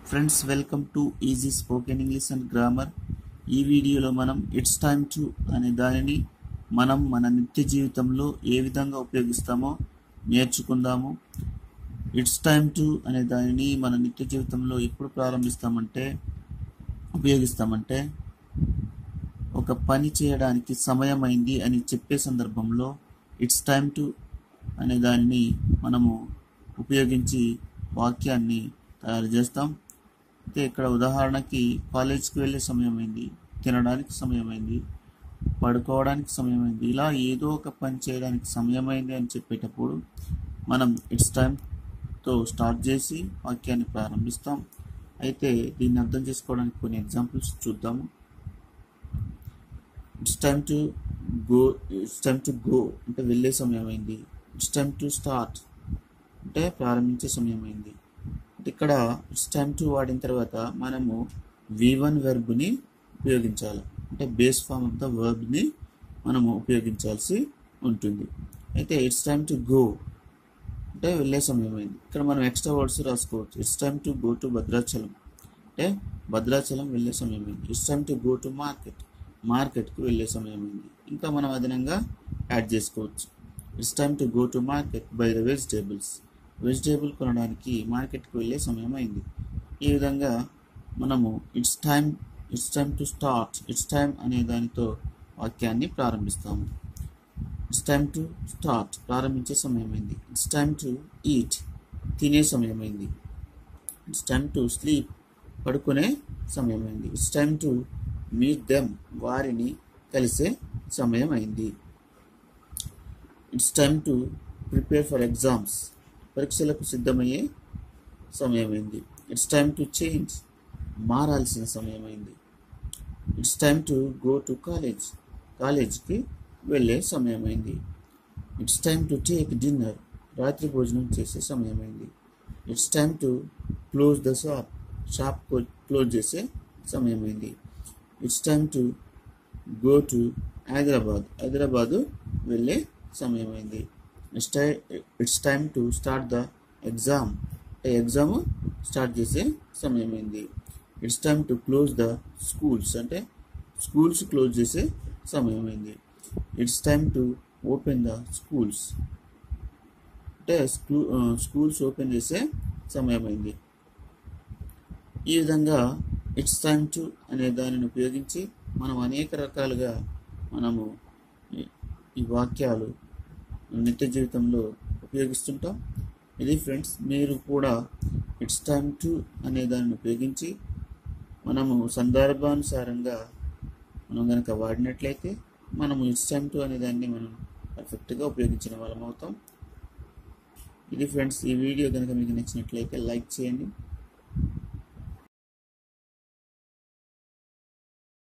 friends welcome to easy spoken English and grammar ఈ వీడియోలో మనం ఇట్స్ టైమ్ టు అనే దానిని మనం మన నిత్య జీవితంలో ఏ విధంగా ఉపయోగిస్తామో నేర్చుకుందాము ఇట్స్ టైమ్ టు అనే దానిని మన నిత్య జీవితంలో ఎప్పుడు ప్రారంభిస్తామంటే ఉపయోగిస్తామంటే ఒక పని చేయడానికి సమయం అయింది అని చెప్పే సందర్భంలో ఇట్స్ టైమ్ టు అనే దానిని మనము ఉపయోగించి వాక్యాన్ని తయారు చేస్తాం అయితే ఇక్కడ ఉదాహరణకి కాలేజ్కి వెళ్ళే సమయం అయింది తినడానికి సమయం అయింది పడుకోవడానికి సమయం అయింది ఇలా ఏదో ఒక పని చేయడానికి సమయం అయింది అని చెప్పేటప్పుడు మనం ఇట్స్ టైంతో స్టార్ట్ చేసి వాక్యాన్ని ప్రారంభిస్తాం అయితే దీన్ని అర్థం చేసుకోవడానికి కొన్ని ఎగ్జాంపుల్స్ చూద్దాము it's time to go it's time to go అంటే వెళ్ళే సమయం అయింది ఇట్స్ టైమ్ టు స్టార్ట్ అంటే ప్రారంభించే సమయం అయింది అంటే ఇక్కడ ఇట్స్ టైమ్ టు వాడిన తర్వాత మనము వి వన్ వెర్బ్ని ఉపయోగించాలి అంటే బేస్ ఫామ్ ఆఫ్ ద వర్బ్ని మనము ఉపయోగించాల్సి ఉంటుంది అయితే ఇట్స్ టైమ్ టు గో అంటే వెళ్ళే సమయం అయింది ఇక్కడ మనం ఎక్స్ట్రా వర్డ్స్ రాసుకోవచ్చు it's time to go to Bhadrachalam అంటే భద్రాచలం వెళ్ళే సమయం అయింది it's time to go to market మార్కెట్కు వెళ్ళే సమయం అయింది ఇంకా మనం అదనంగా యాడ్ చేసుకోవచ్చు it's time to go to market buy the vegetables vegetable కొనడానికి మార్కెట్కి వెళ్ళే సమయం అయింది ఈ విధంగా మనము it's time it's time to start it's time అనే దానితో వాక్యాన్ని ప్రారంభిస్తాము ఇట్స్ టైమ్ టు స్టార్ట్ ప్రారంభించే సమయం అయింది ఇట్స్ టైమ్ టు ఈట్ తినే సమయం అయింది ఇట్స్ టైమ్ టు స్లీప్ పడుకునే సమయం అయింది it's time to meet them వారిని కలిసే సమయం అయింది it's time to prepare for exams పరీక్షలకు సిద్ధమయ్యే సమయమైంది ఇట్స్ టైమ్ టు చేంజ్ మారాల్సిన సమయమైంది it's time to go to college college వెళ్ళే సమయమైంది it's time to take dinner రాత్రి భోజనం చేసే సమయమైంది it's time to close the shop shop close చేసే సమయమైంది it's time to go to Hyderabad Hyderabad వెళ్ళే సమయమైంది it's time it's time to start the exam exam start చేసే సమయమైంది it's time to close the schools అంటే స్కూల్స్ క్లోజ్ చేసే సమయమైంది it's time to open the schools అంటే స్కూ స్కూల్స్ ఓపెన్ చేసే సమయమైంది ఈ విధంగా ఇట్స్ టైమ్ టు అనే దానిని ఉపయోగించి మనం అనేక రకాలుగా మనము ఈ వాక్యాలు నిత్య జీవితంలో ఉపయోగిస్తుంటాం ఇది ఫ్రెండ్స్ మీరు కూడా ఇట్స్ టైమ్ టు అనే దానిని ఉపయోగించి మనము సందర్భానుసారంగా మనం కనుక వాడినట్లయితే మనము ఇట్స్ టైమ్ టు అనే దాన్ని మనం పర్ఫెక్ట్గా ఉపయోగించిన వాళ్ళం అవుతాం ఇది ఫ్రెండ్స్ ఈ వీడియో కనుక మీకు నచ్చినట్లయితే లైక్ చేయండి